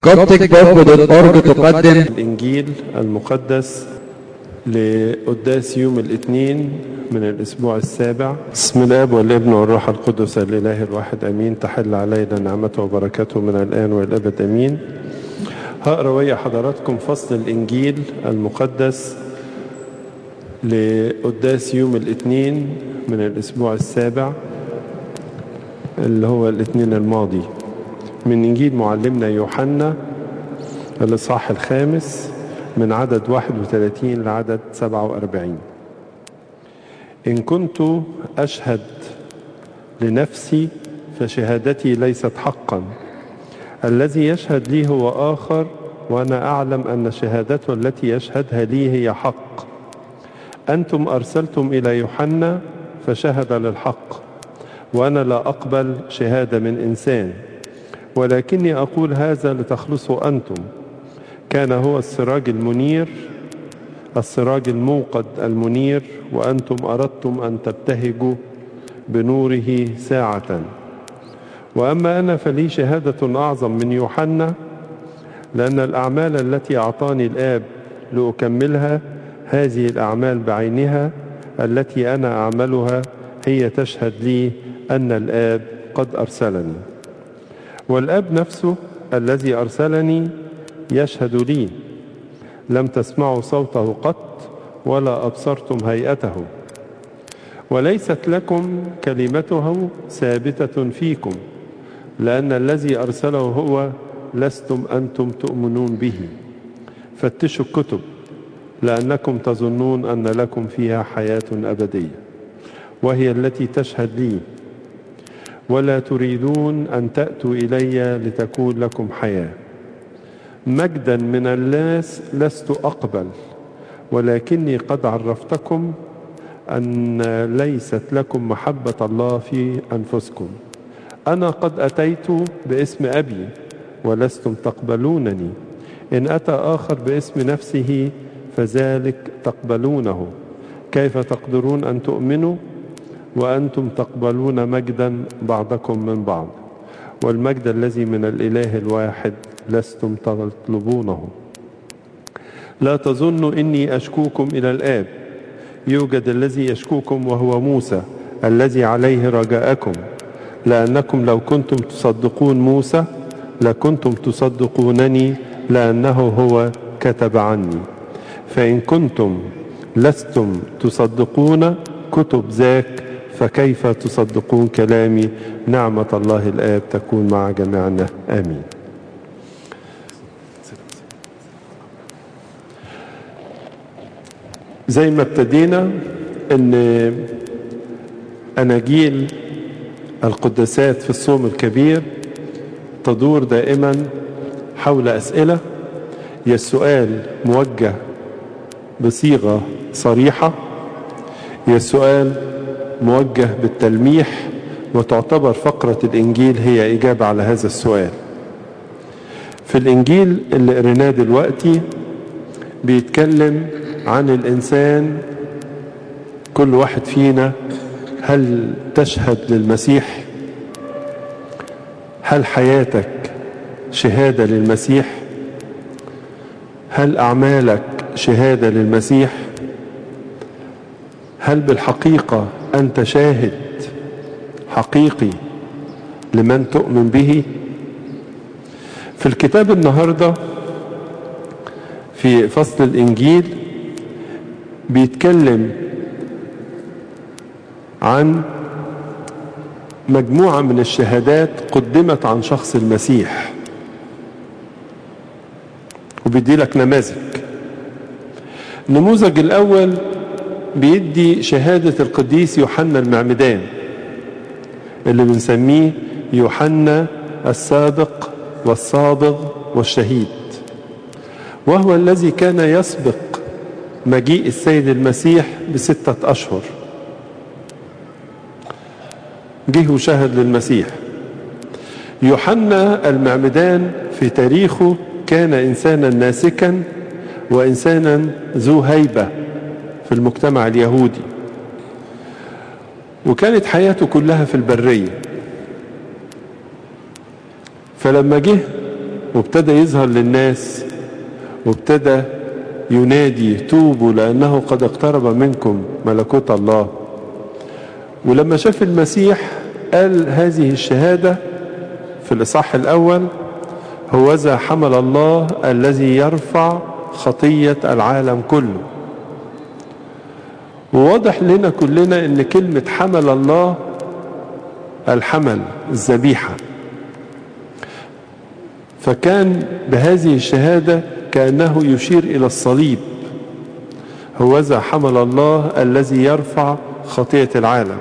Copticbook.org تقدم الإنجيل المقدس لقداس يوم الاثنين من الأسبوع السابع بسم الآب والابن والروح القدس الإله الواحد أمين تحل علينا نعمته وبركاته من الآن والأبد أمين هقرا ويا حضراتكم فصل الإنجيل المقدس لقداس يوم الاثنين من الأسبوع السابع اللي هو الاثنين الماضي من إنجيل معلمنا يوحنا الإصحاح الخامس من عدد 31 لعدد 47 إن كنت أشهد لنفسي فشهادتي ليست حقا الذي يشهد لي هو آخر وأنا أعلم أن شهادته التي يشهدها لي هي حق أنتم أرسلتم إلى يوحنا فشهد للحق وأنا لا أقبل شهادة من إنسان ولكني أقول هذا لتخلصوا أنتم كان هو السراج المنير السراج الموقد المنير وأنتم أردتم أن تبتهجوا بنوره ساعة وأما أنا فلي شهادة أعظم من يوحنا لأن الأعمال التي أعطاني الآب لأكملها هذه الأعمال بعينها التي أنا أعملها هي تشهد لي أن الآب قد أرسلني والاب نفسه الذي ارسلني يشهد لي لم تسمعوا صوته قط ولا ابصرتم هيئته وليست لكم كلمته ثابته فيكم لان الذي ارسله هو لستم انتم تؤمنون به فتشوا الكتب لانكم تظنون ان لكم فيها حياه ابديه وهي التي تشهد لي ولا تريدون أن تأتوا إلي لتكون لكم حياة مجدا من الناس لست أقبل ولكني قد عرفتكم أن ليست لكم محبة الله في أنفسكم أنا قد أتيت باسم أبي ولستم تقبلونني إن أتى آخر باسم نفسه فذلك تقبلونه كيف تقدرون أن تؤمنوا وأنتم تقبلون مجدا بعضكم من بعض والمجد الذي من الإله الواحد لستم تطلبونه لا تظنوا إني أشكوكم إلى الآب يوجد الذي يشكوكم وهو موسى الذي عليه رجاءكم لأنكم لو كنتم تصدقون موسى لكنتم تصدقونني لأنه هو كتب عني فإن كنتم لستم تصدقون كتب ذاك فكيف تصدقون كلامي نعمة الله الآب تكون مع جميعنا آمين زي ما ابتدينا ان اناجيل القداسات في الصوم الكبير تدور دائما حول اسئله يا السؤال موجه بصيغه صريحه يا السؤال موجه بالتلميح وتعتبر فقرة الإنجيل هي إجابة على هذا السؤال في الإنجيل اللي قريناه دلوقتي بيتكلم عن الإنسان كل واحد فينا هل تشهد للمسيح هل حياتك شهادة للمسيح هل أعمالك شهادة للمسيح هل بالحقيقة أنت شاهد حقيقي لمن تؤمن به في الكتاب النهاردة في فصل الإنجيل بيتكلم عن مجموعة من الشهادات قدمت عن شخص المسيح وبيدي لك نماذج النموذج الأول بيدي شهادة القديس يوحنا المعمدان اللي بنسميه يوحنا الصادق والصادق والشهيد وهو الذي كان يسبق مجيء السيد المسيح بستة أشهر جه وشهد للمسيح يوحنا المعمدان في تاريخه كان إنسانا ناسكا وإنسانا ذو هيبة في المجتمع اليهودي وكانت حياته كلها في البرية فلما جه وابتدى يظهر للناس وابتدى ينادي توبوا لأنه قد اقترب منكم ملكوت الله ولما شاف المسيح قال هذه الشهادة في الإصحاح الأول هوذا حمل الله الذي يرفع خطية العالم كله وواضح لنا كلنا ان كلمة حمل الله الحمل الذبيحة فكان بهذه الشهادة كأنه يشير إلى الصليب هوذا حمل الله الذي يرفع خطية العالم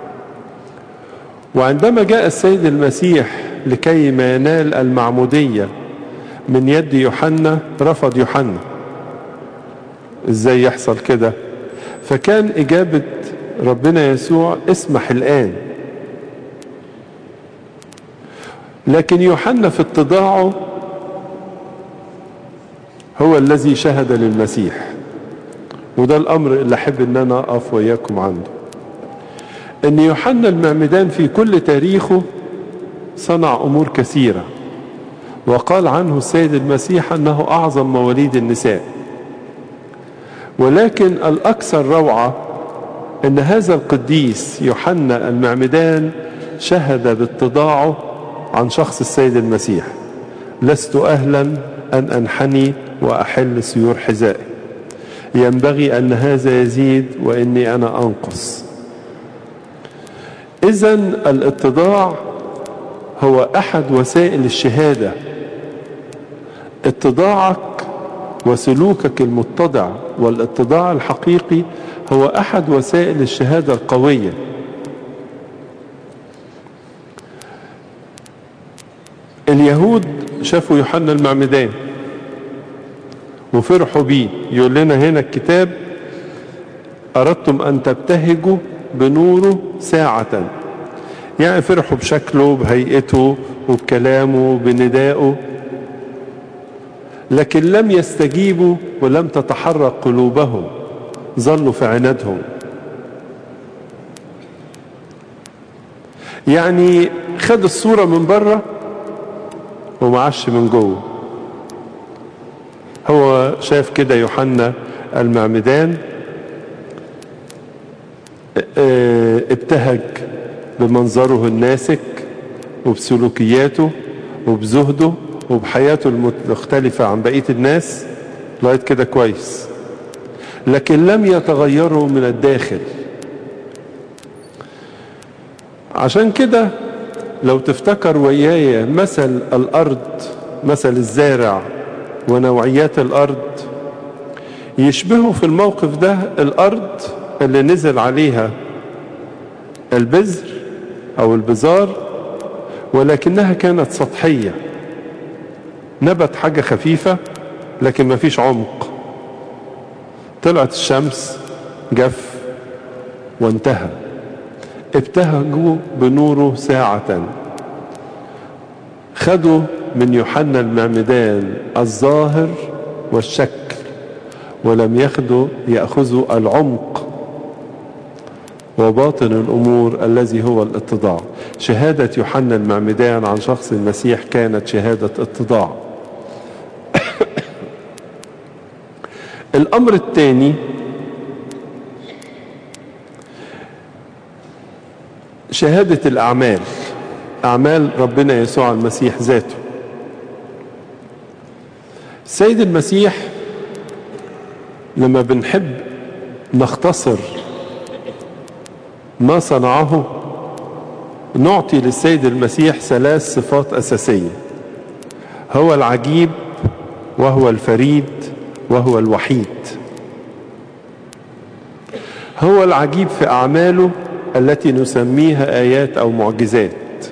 وعندما جاء السيد المسيح لكي ما ينال المعمودية من يد يوحنا رفض يوحنا ازاي يحصل كده فكان إجابة ربنا يسوع اسمح الآن لكن يوحنا في اتضاعه هو الذي شهد للمسيح وده الأمر اللي أحب أن أنا أقف وإياكم عنده أن يوحنا المعمدان في كل تاريخه صنع أمور كثيرة وقال عنه السيد المسيح أنه أعظم مواليد النساء ولكن الأكثر روعة أن هذا القديس يوحنا المعمدان شهد باتضاعه عن شخص السيد المسيح لست أهلا أن أنحني وأحل سيور حذائي ينبغي أن هذا يزيد وإني أنا أنقص إذا الاتضاع هو أحد وسائل الشهادة اتضاعك وسلوكك المتضع والاتضاع الحقيقي هو أحد وسائل الشهادة القوية اليهود شافوا يوحنا المعمدان وفرحوا بيه يقول لنا هنا الكتاب أردتم أن تبتهجوا بنوره ساعة يعني فرحوا بشكله بهيئته وبكلامه بندائه لكن لم يستجيبوا ولم تتحرك قلوبهم ظلوا في عنادهم يعني خد الصورة من بره ومعش من جوه هو شاف كده يوحنا المعمدان ابتهج بمنظره الناسك وبسلوكياته وبزهده وبحياته المختلفة عن بقية الناس لغاية كده كويس لكن لم يتغيروا من الداخل عشان كده لو تفتكر وياي مثل الأرض مثل الزارع ونوعيات الأرض يشبهه في الموقف ده الأرض اللي نزل عليها البذر أو البزار ولكنها كانت سطحية نبت حاجة خفيفة لكن ما فيش عمق طلعت الشمس جف وانتهى ابتهجوا بنوره ساعة خدوا من يوحنا المعمدان الظاهر والشكل ولم ياخدوا يأخذوا العمق وباطن الأمور الذي هو الاتضاع شهادة يوحنا المعمدان عن شخص المسيح كانت شهادة اتضاع الأمر الثاني شهادة الأعمال أعمال ربنا يسوع المسيح ذاته السيد المسيح لما بنحب نختصر ما صنعه نعطي للسيد المسيح ثلاث صفات أساسية هو العجيب وهو الفريد وهو الوحيد هو العجيب في أعماله التي نسميها آيات أو معجزات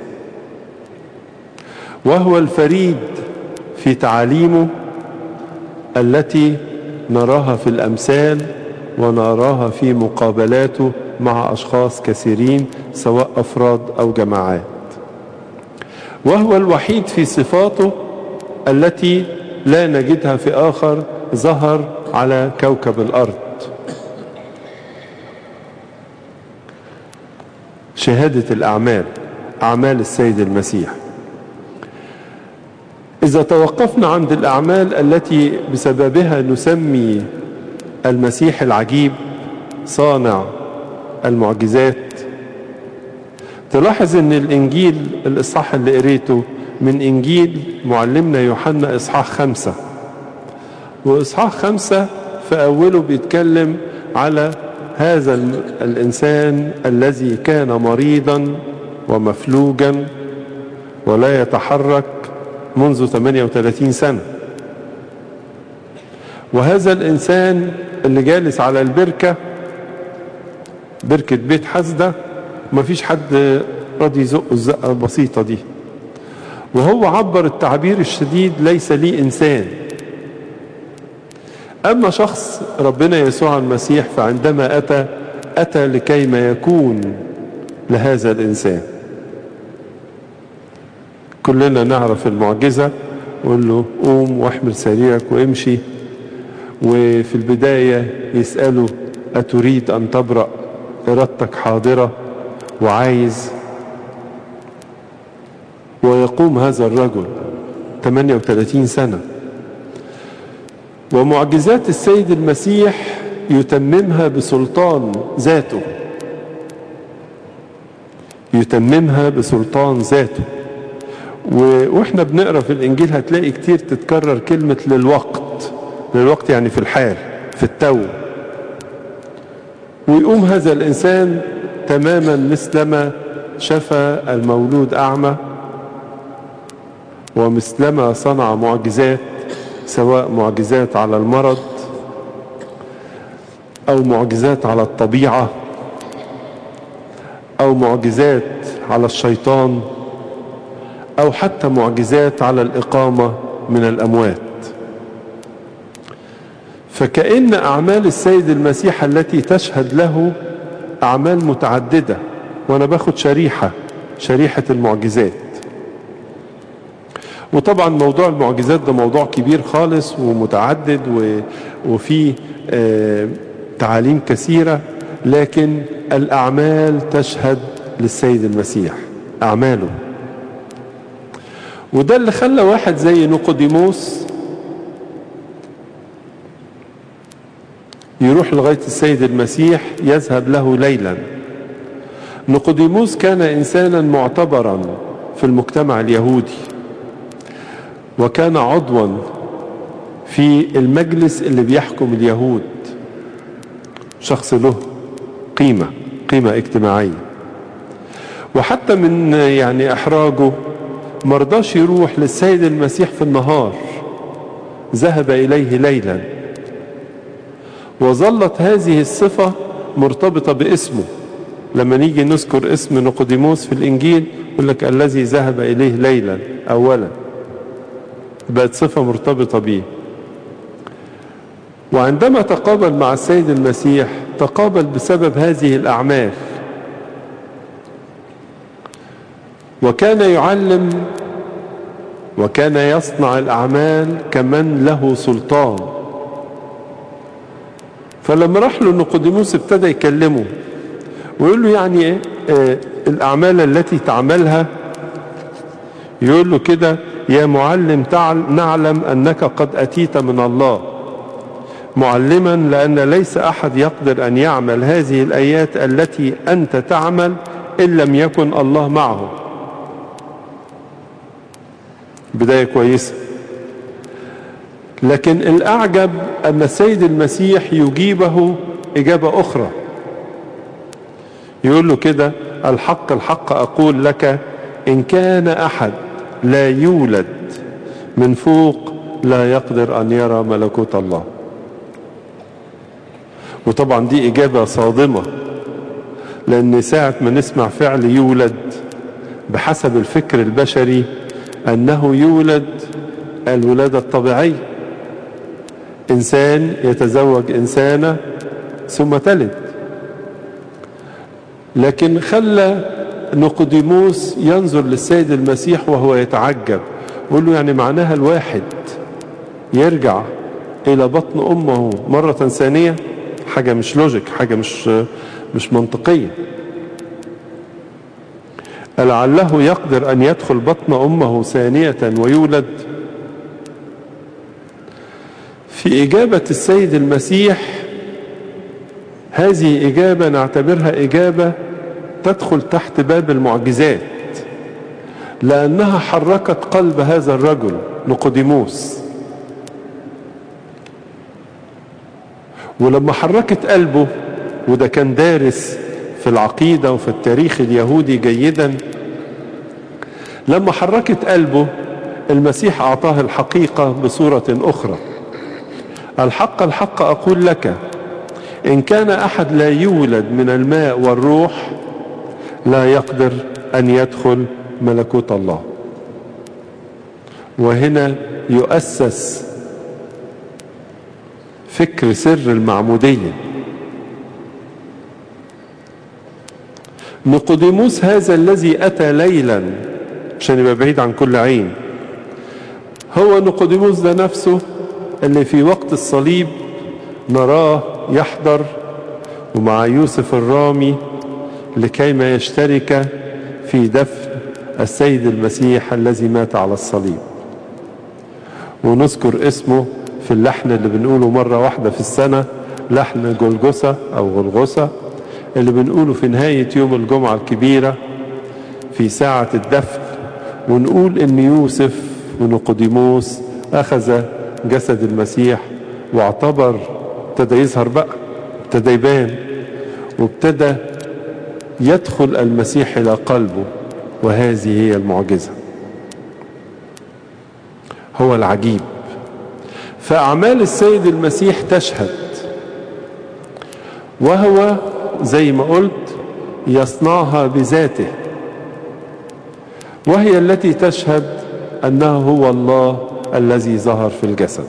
وهو الفريد في تعاليمه التي نراها في الأمثال ونراها في مقابلاته مع أشخاص كثيرين سواء أفراد أو جماعات وهو الوحيد في صفاته التي لا نجدها في آخر ظهر على كوكب الأرض شهادة الأعمال أعمال السيد المسيح إذا توقفنا عند الأعمال التي بسببها نسمي المسيح العجيب صانع المعجزات تلاحظ ان الانجيل الاصحاح اللي قريته من انجيل معلمنا يوحنا اصحاح خمسة واصحاح خمسة في اوله بيتكلم على هذا الانسان الذي كان مريضا ومفلوجا ولا يتحرك منذ 38 سنة وهذا الإنسان اللي جالس على البركة بركة بيت حسدة مفيش حد راضي يزق الزقة البسيطة دي وهو عبر التعبير الشديد ليس لي إنسان أما شخص ربنا يسوع المسيح فعندما أتى أتى لكيما يكون لهذا الإنسان كلنا نعرف المعجزة قول له قوم واحمل سريرك وامشي وفي البداية يسأله أتريد أن تبرأ إرادتك حاضرة وعايز ويقوم هذا الرجل 38 سنة ومعجزات السيد المسيح يتممها بسلطان ذاته يتممها بسلطان ذاته واحنا بنقرا في الانجيل هتلاقي كتير تتكرر كلمه للوقت للوقت يعني في الحال في التو ويقوم هذا الانسان تماما مثلما شفى المولود اعمى ومثلما صنع معجزات سواء معجزات على المرض او معجزات على الطبيعه او معجزات على الشيطان أو حتى معجزات على الإقامة من الأموات فكأن أعمال السيد المسيح التي تشهد له أعمال متعددة وأنا باخد شريحة شريحة المعجزات وطبعا موضوع المعجزات ده موضوع كبير خالص ومتعدد وفيه تعاليم كثيرة لكن الأعمال تشهد للسيد المسيح أعماله وده اللي خلى واحد زي نيقوديموس يروح لغاية السيد المسيح يذهب له ليلا نيقوديموس كان إنسانا معتبرا في المجتمع اليهودي وكان عضوا في المجلس اللي بيحكم اليهود شخص له قيمة قيمة اجتماعية وحتى من يعني إحراجه مرضاش يروح للسيد المسيح في النهار ذهب إليه ليلا وظلت هذه الصفة مرتبطة باسمه لما نيجي نذكر اسم نقوديموس في الإنجيل يقول لك الذي ذهب إليه ليلا أولا بقت صفة مرتبطة به وعندما تقابل مع السيد المسيح تقابل بسبب هذه الأعمال وكان يعلم وكان يصنع الأعمال كمن له سلطان فلما راح له نقوديموس ابتدى يكلمه ويقول له يعني ايه آه الأعمال التي تعملها يقول له كده يا معلم نعلم أنك قد أتيت من الله معلما لأن ليس أحد يقدر أن يعمل هذه الآيات التي أنت تعمل إن لم يكن الله معه بداية كويسة لكن الأعجب أن السيد المسيح يجيبه إجابة أخرى يقول له كده الحق الحق أقول لك إن كان أحد لا يولد من فوق لا يقدر أن يرى ملكوت الله وطبعا دي إجابة صادمة لأن ساعة ما نسمع فعل يولد بحسب الفكر البشري أنه يولد الولادة الطبيعية إنسان يتزوج إنسانة ثم تلد لكن خلى نقديموس ينظر للسيد المسيح وهو يتعجب يقول له يعني معناها الواحد يرجع إلى بطن أمه مرة ثانية حاجة مش لوجيك حاجة مش مش منطقية لعله يقدر أن يدخل بطن أمه ثانية ويولد في إجابة السيد المسيح هذه إجابة نعتبرها إجابة تدخل تحت باب المعجزات لأنها حركت قلب هذا الرجل نقوديموس ولما حركت قلبه وده كان دارس في العقيدة وفي التاريخ اليهودي جيدا لما حركت قلبه المسيح أعطاه الحقيقة بصورة أخرى الحق الحق أقول لك إن كان أحد لا يولد من الماء والروح لا يقدر أن يدخل ملكوت الله وهنا يؤسس فكر سر المعمودية نقوديموس هذا الذي أتى ليلا عشان يبقى بعيد عن كل عين هو نقوديموس ده نفسه اللي في وقت الصليب نراه يحضر ومع يوسف الرامي لكي ما يشترك في دفن السيد المسيح الذي مات على الصليب ونذكر اسمه في اللحن اللي بنقوله مرة واحدة في السنة لحن جلجسة أو غلغسة اللي بنقوله في نهاية يوم الجمعة الكبيرة في ساعة الدفن ونقول ان يوسف ونقوديموس أخذ جسد المسيح واعتبر ابتدى يظهر بقى ابتدى يبان وابتدى يدخل المسيح إلى قلبه وهذه هي المعجزة هو العجيب فأعمال السيد المسيح تشهد وهو زي ما قلت يصنعها بذاته وهي التي تشهد أنه هو الله الذي ظهر في الجسد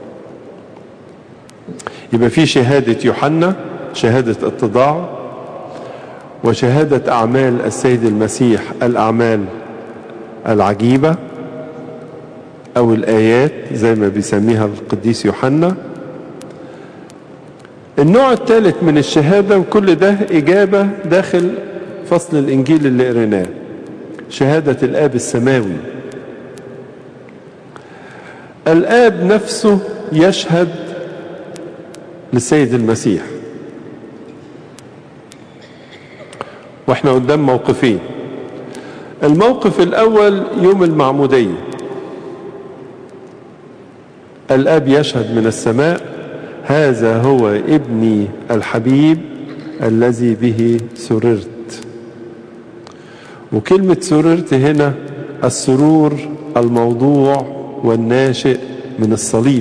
يبقى في شهادة يوحنا شهادة اتضاع وشهادة أعمال السيد المسيح الأعمال العجيبة أو الآيات زي ما بيسميها القديس يوحنا النوع الثالث من الشهادة وكل ده إجابة داخل فصل الإنجيل اللي قريناه شهادة الآب السماوي الآب نفسه يشهد للسيد المسيح واحنا قدام موقفين الموقف الأول يوم المعمودية الأب يشهد من السماء هذا هو ابني الحبيب الذي به سررت وكلمة سررت هنا السرور الموضوع والناشئ من الصليب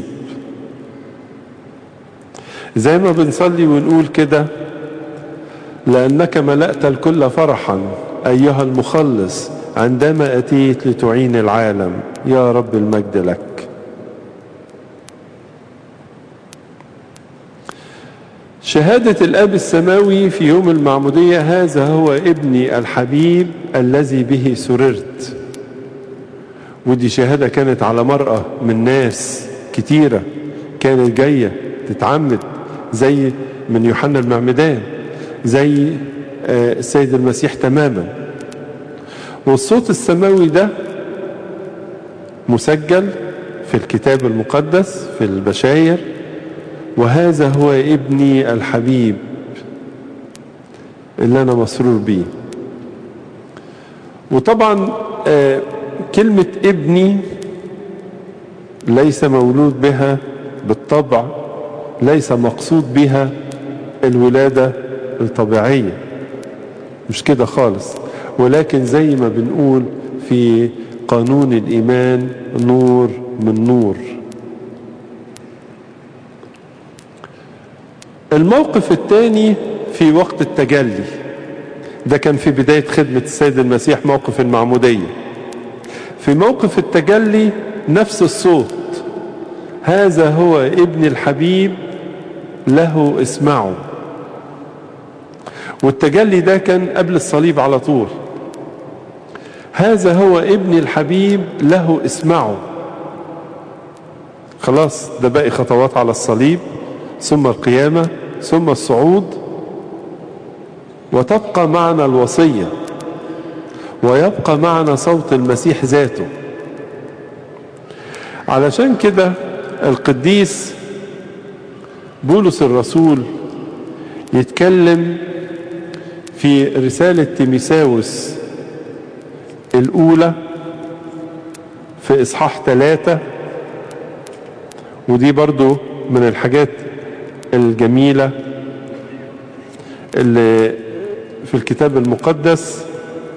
زي ما بنصلي ونقول كده لأنك ملأت الكل فرحا أيها المخلص عندما أتيت لتعين العالم يا رب المجد لك شهادة الأب السماوي في يوم المعمودية هذا هو ابني الحبيب الذي به سررت ودي شهادة كانت على مرأة من ناس كتيرة كانت جاية تتعمد زي من يوحنا المعمدان زي السيد المسيح تماما والصوت السماوي ده مسجل في الكتاب المقدس في البشاير وهذا هو ابني الحبيب اللي أنا مسرور بيه وطبعا كلمة ابني ليس مولود بها بالطبع ليس مقصود بها الولادة الطبيعية مش كده خالص ولكن زي ما بنقول في قانون الإيمان نور من نور الموقف الثاني في وقت التجلي ده كان في بداية خدمة السيد المسيح موقف المعمودية في موقف التجلي نفس الصوت هذا هو ابن الحبيب له اسمعوا والتجلي ده كان قبل الصليب على طول هذا هو ابن الحبيب له اسمعوا خلاص ده باقي خطوات على الصليب ثم القيامة ثم الصعود وتبقى معنا الوصية ويبقى معنا صوت المسيح ذاته علشان كده القديس بولس الرسول يتكلم في رسالة تيميساوس الأولى في إصحاح ثلاثة ودي برضو من الحاجات الجميلة اللي في الكتاب المقدس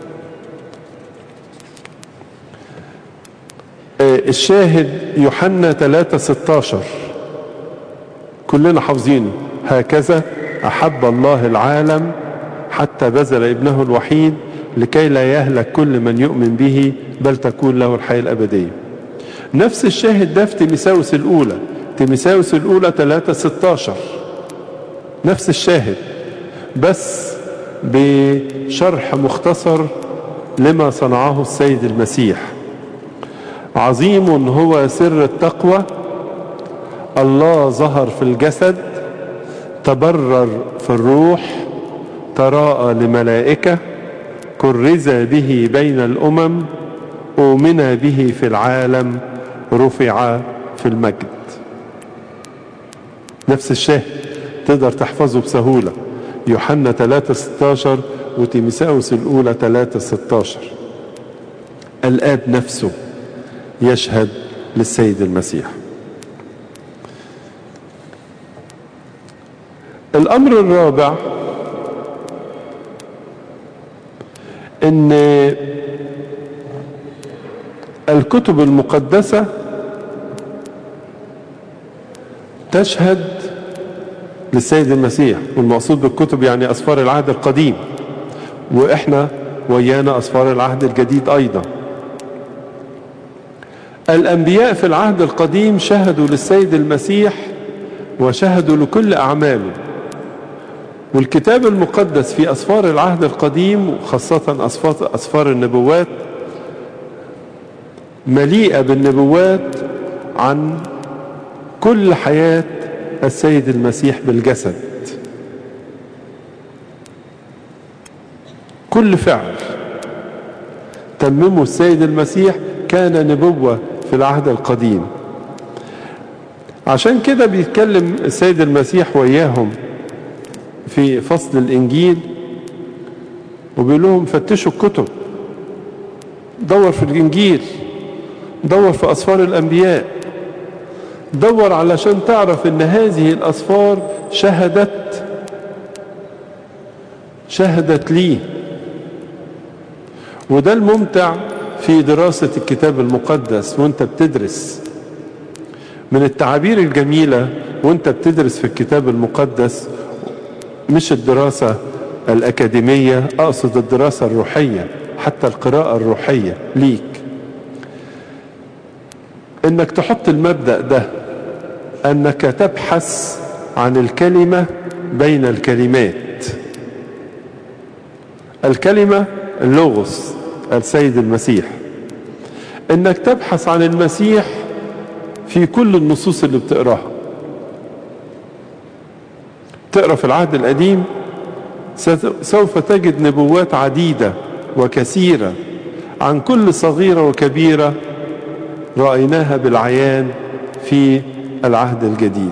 الشاهد يوحنا 3 16 كلنا حافظينه هكذا أحب الله العالم حتى بذل ابنه الوحيد لكي لا يهلك كل من يؤمن به بل تكون له الحياة الأبدية نفس الشاهد ده في تيمساوس الأولى تيمساوس الأولى 3 16 نفس الشاهد بس بشرح مختصر لما صنعه السيد المسيح عظيم هو سر التقوى الله ظهر في الجسد تبرر في الروح تراءى لملائكة كرز به بين الأمم أؤمن به في العالم رفع في المجد نفس الشاهد تقدر تحفظه بسهولة يوحنا 3 16 وتيمساوس الأولى 3 16 الآب نفسه يشهد للسيد المسيح الأمر الرابع ان الكتب المقدسة تشهد للسيد المسيح والمقصود بالكتب يعني أسفار العهد القديم وإحنا ويانا أسفار العهد الجديد أيضا الأنبياء في العهد القديم شهدوا للسيد المسيح وشهدوا لكل أعماله والكتاب المقدس في أسفار العهد القديم وخاصة أسفار, أسفار النبوات مليئة بالنبوات عن كل حياة السيد المسيح بالجسد كل فعل تممه السيد المسيح كان نبوة في العهد القديم عشان كده بيتكلم السيد المسيح وياهم في فصل الإنجيل وبيقول لهم فتشوا الكتب دور في الإنجيل دور في أسفار الأنبياء دور علشان تعرف ان هذه الأسفار شهدت شهدت لي وده الممتع في دراسة الكتاب المقدس وانت بتدرس من التعابير الجميلة وانت بتدرس في الكتاب المقدس مش الدراسة الأكاديمية أقصد الدراسة الروحية حتى القراءة الروحية ليك انك تحط المبدأ ده انك تبحث عن الكلمة بين الكلمات الكلمة اللغز السيد المسيح انك تبحث عن المسيح في كل النصوص اللي بتقراها تقرا في العهد القديم سوف تجد نبوات عديدة وكثيرة عن كل صغيرة وكبيرة رأيناها بالعيان في العهد الجديد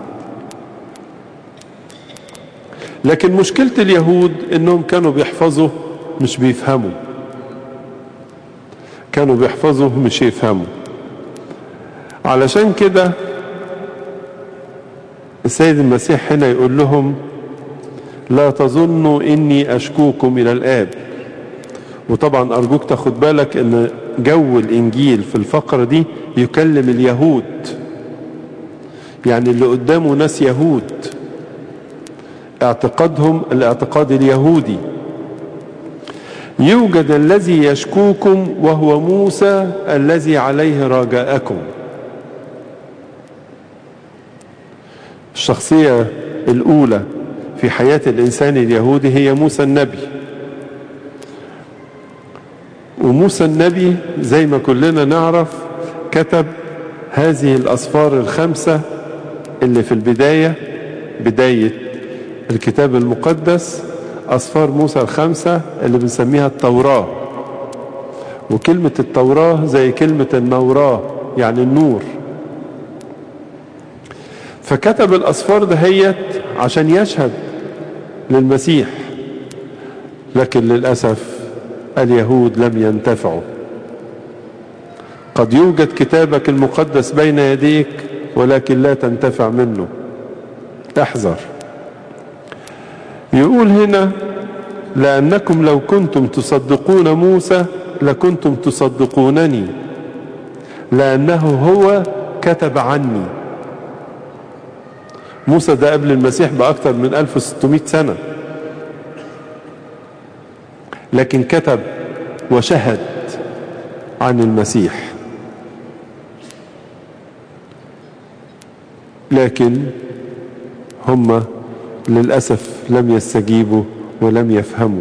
لكن مشكلة اليهود انهم كانوا بيحفظوا مش بيفهموا كانوا بيحفظوا مش يفهموا علشان كده السيد المسيح هنا يقول لهم لا تظنوا اني اشكوكم الى الاب وطبعا ارجوك تاخد بالك ان جو الانجيل في الفقرة دي يكلم اليهود يعني اللي قدامه ناس يهود اعتقادهم الاعتقاد اليهودي يوجد الذي يشكوكم وهو موسى الذي عليه رجاءكم الشخصية الأولى في حياة الإنسان اليهودي هي موسى النبي وموسى النبي زي ما كلنا نعرف كتب هذه الأسفار الخمسة اللي في البداية بداية الكتاب المقدس أسفار موسى الخمسة اللي بنسميها التوراة وكلمة التوراة زي كلمة النوراة يعني النور فكتب الأسفار دهيت عشان يشهد للمسيح لكن للأسف اليهود لم ينتفعوا قد يوجد كتابك المقدس بين يديك ولكن لا تنتفع منه احذر يقول هنا لأنكم لو كنتم تصدقون موسى لكنتم تصدقونني لأنه هو كتب عني موسى ده قبل المسيح بأكثر من 1600 سنة لكن كتب وشهد عن المسيح لكن هم للأسف لم يستجيبوا ولم يفهموا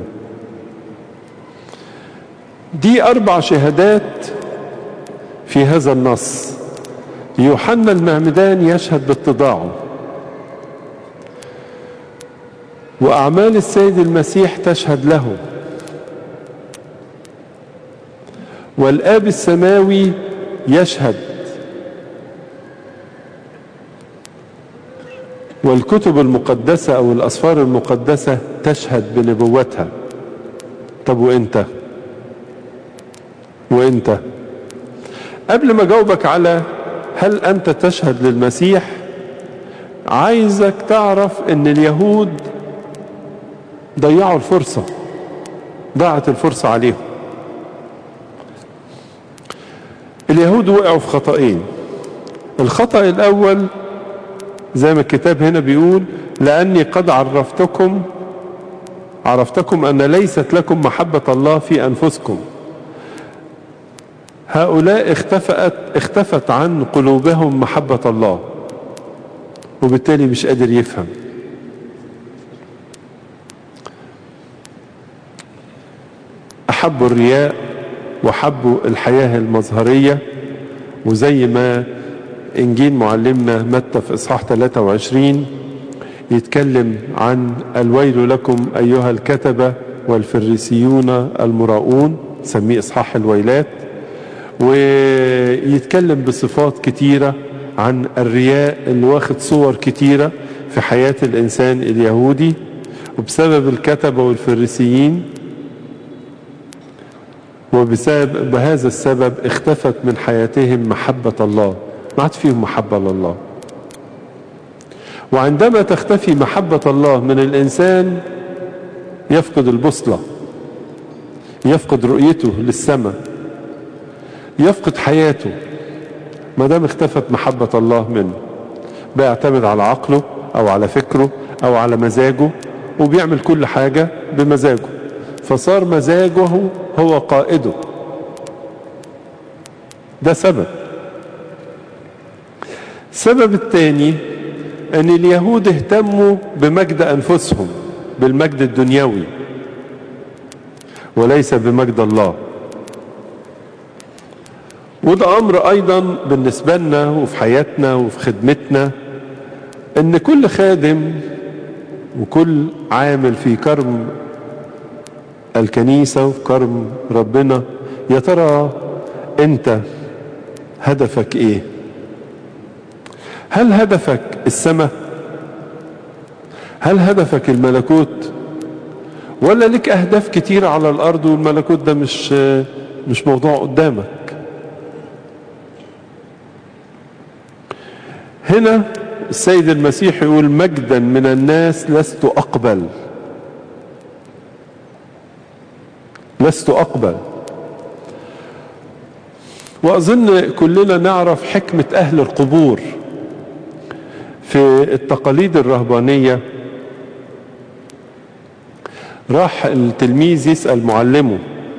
دي أربع شهادات في هذا النص يوحنا المعمدان يشهد باتضاعه وأعمال السيد المسيح تشهد له والآب السماوي يشهد والكتب المقدسة أو الأسفار المقدسة تشهد بنبوتها طب وإنت وإنت قبل ما جاوبك على هل أنت تشهد للمسيح عايزك تعرف أن اليهود ضيعوا الفرصة ضاعت الفرصة عليهم اليهود وقعوا في خطأين الخطأ الأول زي ما الكتاب هنا بيقول لأني قد عرفتكم عرفتكم أن ليست لكم محبة الله في أنفسكم هؤلاء اختفت اختفت عن قلوبهم محبة الله وبالتالي مش قادر يفهم أحبوا الرياء وحبوا الحياة المظهرية وزي ما إنجيل معلمنا متى في إصحاح 23 يتكلم عن الويل لكم أيها الكتبة والفريسيون المراؤون سميه إصحاح الويلات ويتكلم بصفات كتيرة عن الرياء اللي واخد صور كتيرة في حياة الإنسان اليهودي وبسبب الكتبة والفريسيين وبسبب بهذا السبب اختفت من حياتهم محبة الله ما عاد فيهم محبة لله وعندما تختفي محبة الله من الإنسان يفقد البصلة يفقد رؤيته للسماء يفقد حياته ما دام اختفت محبة الله منه بيعتمد على عقله أو على فكره أو على مزاجه وبيعمل كل حاجة بمزاجه فصار مزاجه هو قائده ده سبب السبب الثاني ان اليهود اهتموا بمجد انفسهم بالمجد الدنيوي وليس بمجد الله وده امر ايضا بالنسبة لنا وفي حياتنا وفي خدمتنا ان كل خادم وكل عامل في كرم الكنيسة وفي كرم ربنا يا ترى انت هدفك ايه هل هدفك السماء هل هدفك الملكوت ولا لك اهداف كتيرة على الارض والملكوت ده مش مش موضوع قدامك هنا السيد المسيح يقول مجدا من الناس لست اقبل لست اقبل واظن كلنا نعرف حكمة اهل القبور في التقاليد الرهبانية راح التلميذ يسأل معلمه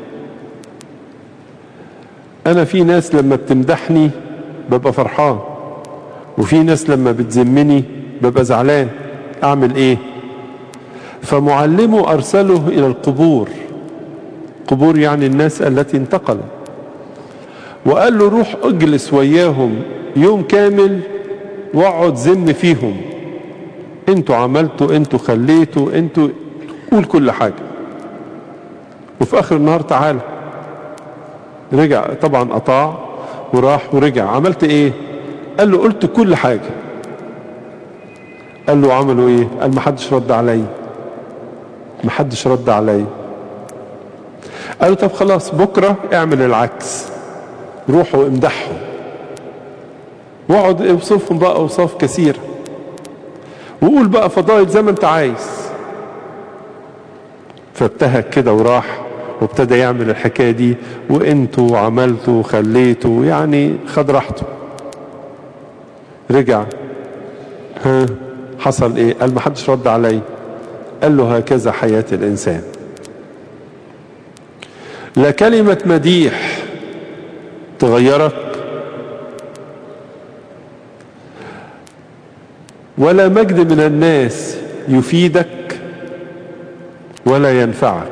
انا في ناس لما بتمدحني ببقى فرحان وفي ناس لما بتذمني ببقى زعلان اعمل ايه فمعلمه ارسله الى القبور قبور يعني الناس التي انتقلوا وقال له روح اجلس وياهم يوم كامل واقعد ذم فيهم انتوا عملتوا انتوا خليتوا انتوا قول كل حاجة وفي اخر النهار تعالى رجع طبعا قطاع وراح ورجع عملت ايه قال له قلت كل حاجة قال له عملوا ايه قال ما حدش رد علي ما حدش رد علي قال له طب خلاص بكرة اعمل العكس روحوا امدحهم واقعد اوصفهم بقى اوصاف كثيرة وقول بقى فضائل زي ما انت عايز فابتهج كده وراح وابتدى يعمل الحكاية دي وانتوا وعملتوا وخليتوا يعني خد راحته رجع ها حصل ايه قال ما حدش رد علي قال له هكذا حياة الانسان لا كلمة مديح تغيرك ولا مجد من الناس يفيدك ولا ينفعك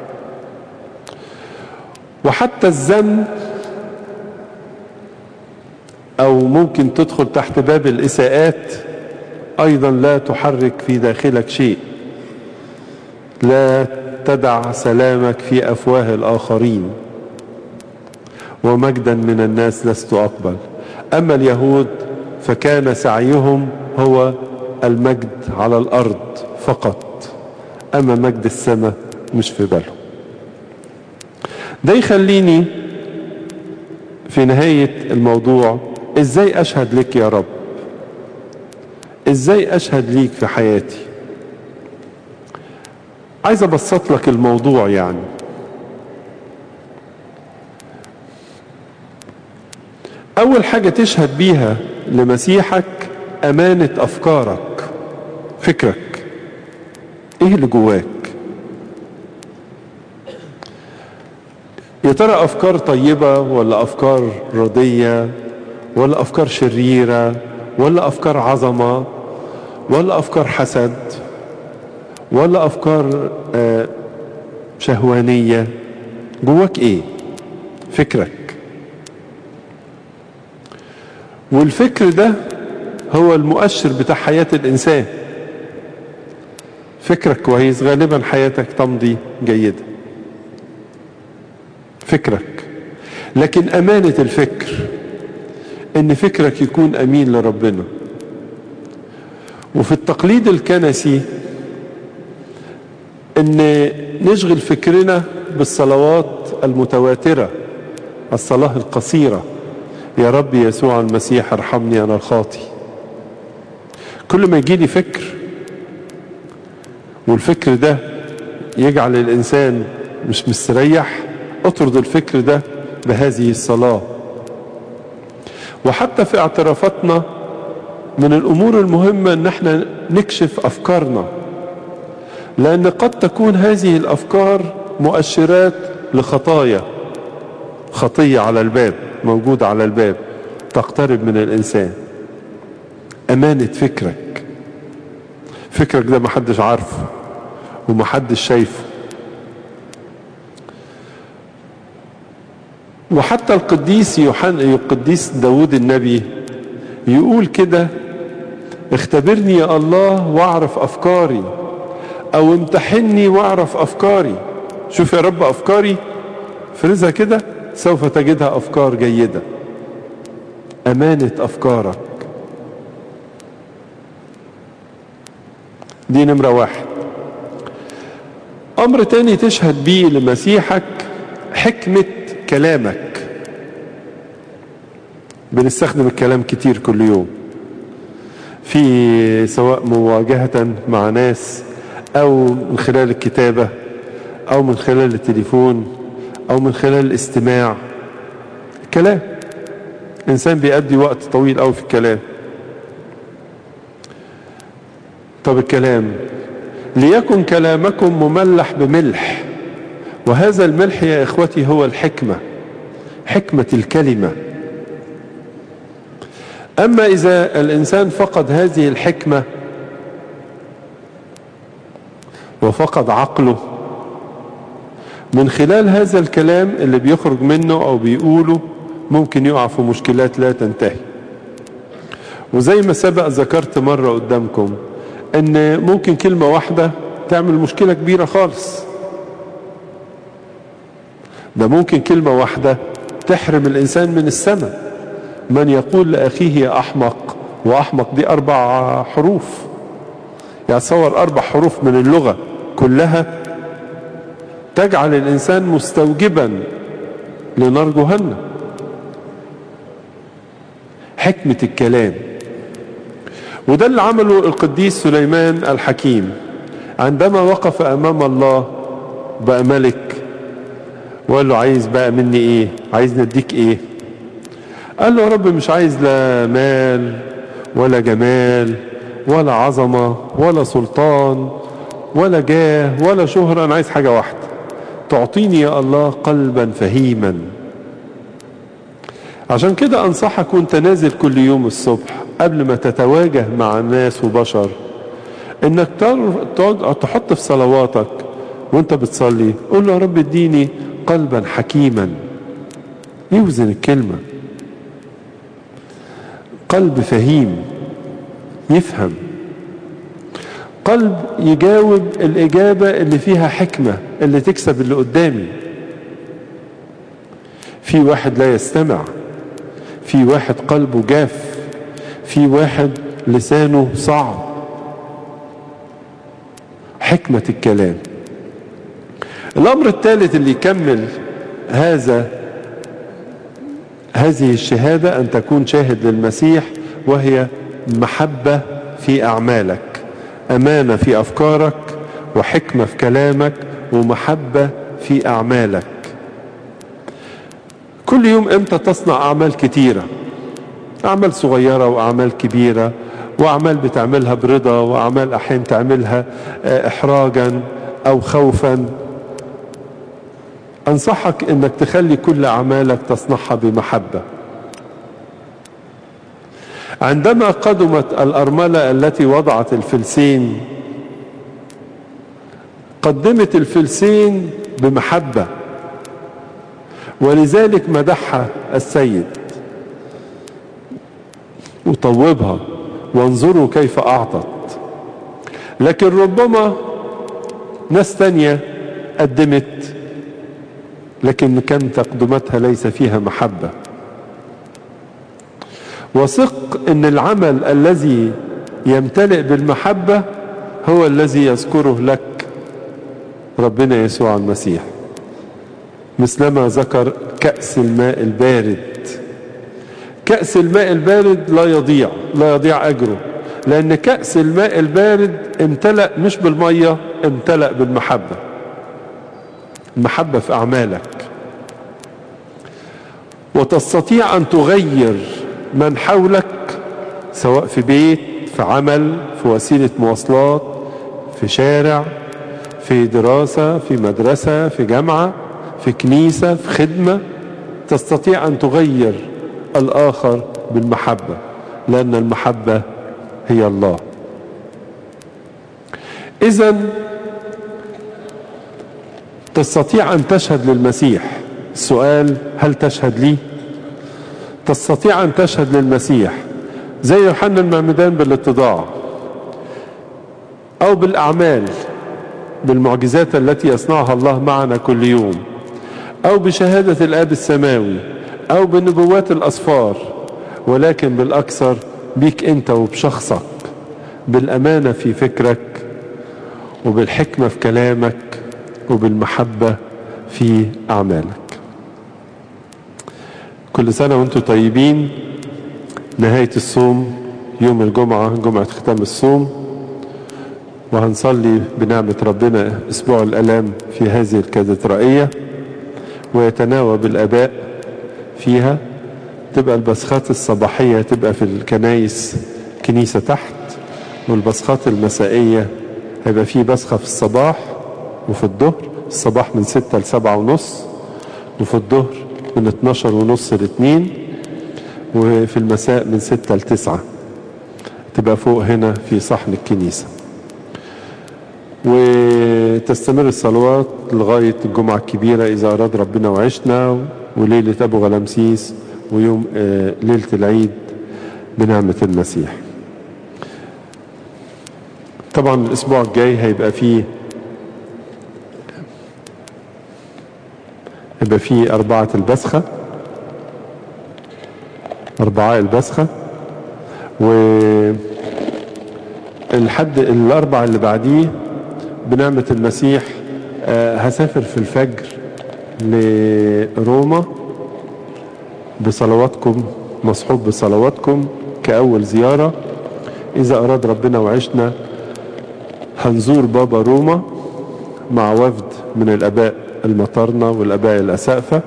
وحتى الذنب او ممكن تدخل تحت باب الاساءات ايضا لا تحرك في داخلك شيء لا تدع سلامك في افواه الاخرين ومجدا من الناس لست اقبل اما اليهود فكان سعيهم هو المجد على الارض فقط اما مجد السماء مش في بالهم ده يخليني في نهاية الموضوع ازاي اشهد لك يا رب ازاي اشهد ليك في حياتي عايز ابسط لك الموضوع يعني اول حاجة تشهد بيها لمسيحك امانة افكارك فكرك ايه اللي جواك يا ترى افكار طيبة ولا افكار ردية ولا افكار شريرة ولا افكار عظمة ولا افكار حسد ولا افكار آه شهوانية جواك ايه فكرك والفكر ده هو المؤشر بتاع حياة الانسان فكرك كويس غالبا حياتك تمضي جيدة فكرك لكن امانة الفكر ان فكرك يكون امين لربنا وفي التقليد الكنسي ان نشغل فكرنا بالصلوات المتواترة الصلاة القصيرة يا رب يسوع المسيح ارحمني انا الخاطي كل ما يجيلي فكر والفكر ده يجعل الانسان مش مستريح اطرد الفكر ده بهذه الصلاة وحتى في اعترافاتنا من الامور المهمة ان احنا نكشف افكارنا لان قد تكون هذه الافكار مؤشرات لخطايا خطية على الباب موجودة على الباب تقترب من الانسان امانة فكرك فكرك ده محدش عارفه ومحدش شايفه وحتى القديس يوحنا القديس داود النبي يقول كده اختبرني يا الله واعرف افكاري او امتحني واعرف افكاري شوف يا رب افكاري فرزها كده سوف تجدها افكار جيدة امانة افكارك دي نمرة واحد امر تاني تشهد بيه لمسيحك حكمة كلامك بنستخدم الكلام كتير كل يوم في سواء مواجهة مع ناس او من خلال الكتابة او من خلال التليفون او من خلال الاستماع كلام انسان بيأدي وقت طويل قوي في الكلام طب الكلام ليكن كلامكم مملح بملح وهذا الملح يا اخوتي هو الحكمة حكمة الكلمة اما اذا الانسان فقد هذه الحكمة وفقد عقله من خلال هذا الكلام اللي بيخرج منه او بيقوله ممكن يقع في مشكلات لا تنتهي وزي ما سبق ذكرت مرة قدامكم ان ممكن كلمة واحدة تعمل مشكلة كبيرة خالص ده ممكن كلمة واحدة تحرم الانسان من السماء من يقول لأخيه يا أحمق وأحمق دي أربع حروف يعني تصور أربع حروف من اللغة كلها تجعل الإنسان مستوجبا لنار جهنم حكمة الكلام وده اللي عمله القديس سليمان الحكيم عندما وقف أمام الله بقى ملك وقال له عايز بقى مني ايه عايز نديك ايه قال له يا رب مش عايز لا مال ولا جمال ولا عظمة ولا سلطان ولا جاه ولا شهرة أنا عايز حاجة واحدة تعطيني يا الله قلبا فهيما عشان كده أنصحك وانت نازل كل يوم الصبح قبل ما تتواجه مع الناس وبشر انك تحط في صلواتك وانت بتصلي قول له يا رب اديني قلبا حكيما يوزن الكلمة قلب فهيم يفهم قلب يجاوب الإجابة اللي فيها حكمة اللي تكسب اللي قدامي في واحد لا يستمع في واحد قلبه جاف في واحد لسانه صعب حكمة الكلام الأمر الثالث اللي يكمل هذا هذه الشهادة أن تكون شاهد للمسيح وهي محبة في أعمالك أمانة في أفكارك وحكمة في كلامك ومحبة في أعمالك كل يوم أنت تصنع أعمال كتيرة أعمال صغيرة وأعمال كبيرة وأعمال بتعملها برضا وأعمال أحيان تعملها إحراجا أو خوفا أنصحك أنك تخلي كل أعمالك تصنعها بمحبة عندما قدمت الأرملة التي وضعت الفلسين قدمت الفلسين بمحبة ولذلك مدحها السيد وطوبها وانظروا كيف أعطت لكن ربما ناس تانية قدمت لكن كان تقدمتها ليس فيها محبة وثق ان العمل الذي يمتلئ بالمحبة هو الذي يذكره لك ربنا يسوع المسيح مثلما ذكر كأس الماء البارد كأس الماء البارد لا يضيع لا يضيع أجره لأن كأس الماء البارد امتلأ مش بالمية امتلأ بالمحبة المحبة في أعمالك وتستطيع أن تغير من حولك سواء في بيت في عمل في وسيلة مواصلات في شارع في دراسة في مدرسة في جامعة في كنيسة في خدمة تستطيع أن تغير الآخر بالمحبة لأن المحبة هي الله إذا تستطيع أن تشهد للمسيح السؤال هل تشهد لي تستطيع أن تشهد للمسيح زي يوحنا المعمدان بالاتضاع أو بالأعمال بالمعجزات التي يصنعها الله معنا كل يوم أو بشهادة الآب السماوي أو بنبوات الأسفار ولكن بالأكثر بيك أنت وبشخصك بالأمانة في فكرك وبالحكمة في كلامك وبالمحبة في أعمالك كل سنة وانتم طيبين نهاية الصوم يوم الجمعة جمعة ختام الصوم وهنصلي بنعمة ربنا أسبوع الألام في هذه الكاتدرائية ويتناوب الآباء فيها تبقى البسخات الصباحية تبقى في الكنايس كنيسة تحت والبسخات المسائية هيبقى في بسخة في الصباح وفي الظهر الصباح من ستة لسبعة ونص وفي الظهر من 12 ونص لاثنين وفي المساء من 6 لتسعة تبقى فوق هنا في صحن الكنيسة وتستمر الصلوات لغاية الجمعة الكبيرة إذا أراد ربنا وعشنا وليلة أبو غلمسيس ويوم ليلة العيد بنعمة المسيح طبعا الأسبوع الجاي هيبقى فيه يبقى في أربعة البسخة أربعاء البسخة و الحد الأربع اللي بعديه بنعمة المسيح هسافر في الفجر لروما بصلواتكم مصحوب بصلواتكم كأول زيارة إذا أراد ربنا وعشنا هنزور بابا روما مع وفد من الأباء المطرنة والأباء الأسقفة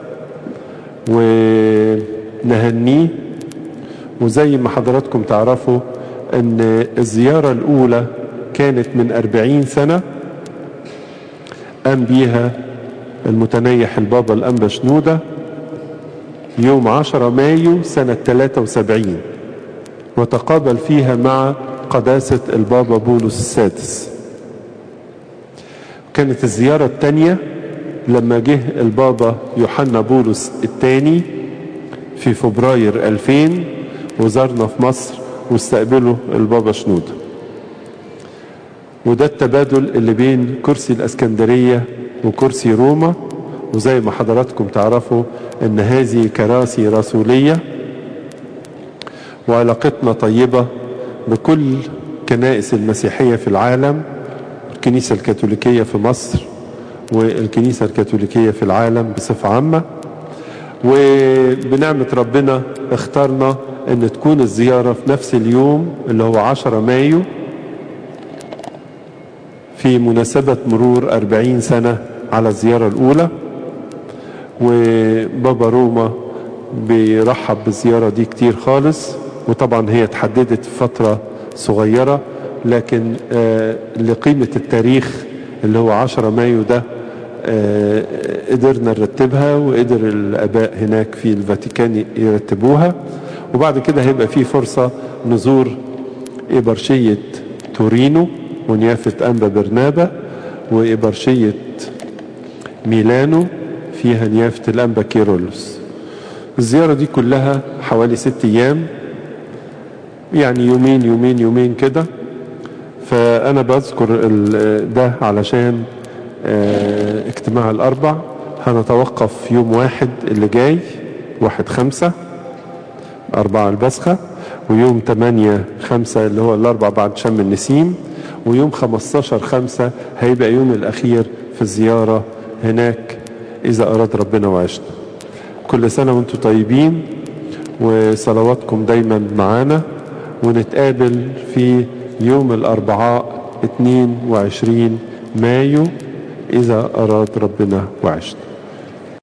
ونهنيه وزي ما حضراتكم تعرفوا أن الزيارة الأولى كانت من أربعين سنة قام بيها المتنيح البابا الأنبا شنودة يوم 10 مايو سنة 73 وتقابل فيها مع قداسة البابا بولس السادس كانت الزيارة الثانية لما جه البابا يوحنا بولس الثاني في فبراير 2000 وزارنا في مصر واستقبله البابا شنودة وده التبادل اللي بين كرسي الاسكندرية وكرسي روما وزي ما حضراتكم تعرفوا ان هذه كراسي رسولية وعلاقتنا طيبة بكل كنائس المسيحية في العالم الكنيسة الكاثوليكية في مصر والكنيسة الكاثوليكية في العالم بصفة عامة وبنعمة ربنا اخترنا ان تكون الزيارة في نفس اليوم اللي هو 10 مايو في مناسبة مرور 40 سنة على الزيارة الأولى وبابا روما بيرحب بالزيارة دي كتير خالص وطبعا هي اتحددت في فترة صغيرة لكن آه لقيمة التاريخ اللي هو 10 مايو ده آه قدرنا نرتبها وقدر الآباء هناك في الفاتيكان يرتبوها وبعد كده هيبقى في فرصة نزور إبرشية تورينو ونيافة أنبا برنابا وإبرشية ميلانو فيها نيافة الأنبا كيرولوس الزيارة دي كلها حوالي ست أيام يعني يومين يومين يومين كده فأنا بذكر ده علشان اجتماع الأربع هنتوقف يوم واحد اللي جاي واحد خمسة أربعة البسخة ويوم تمانية خمسة اللي هو الأربع بعد شم النسيم ويوم 15 خمسة هيبقى يوم الأخير في الزيارة هناك إذا أراد ربنا وعشنا كل سنة وانتم طيبين وصلواتكم دايما معانا ونتقابل في يوم الأربعاء 22 مايو إذا أراد ربنا وعشنا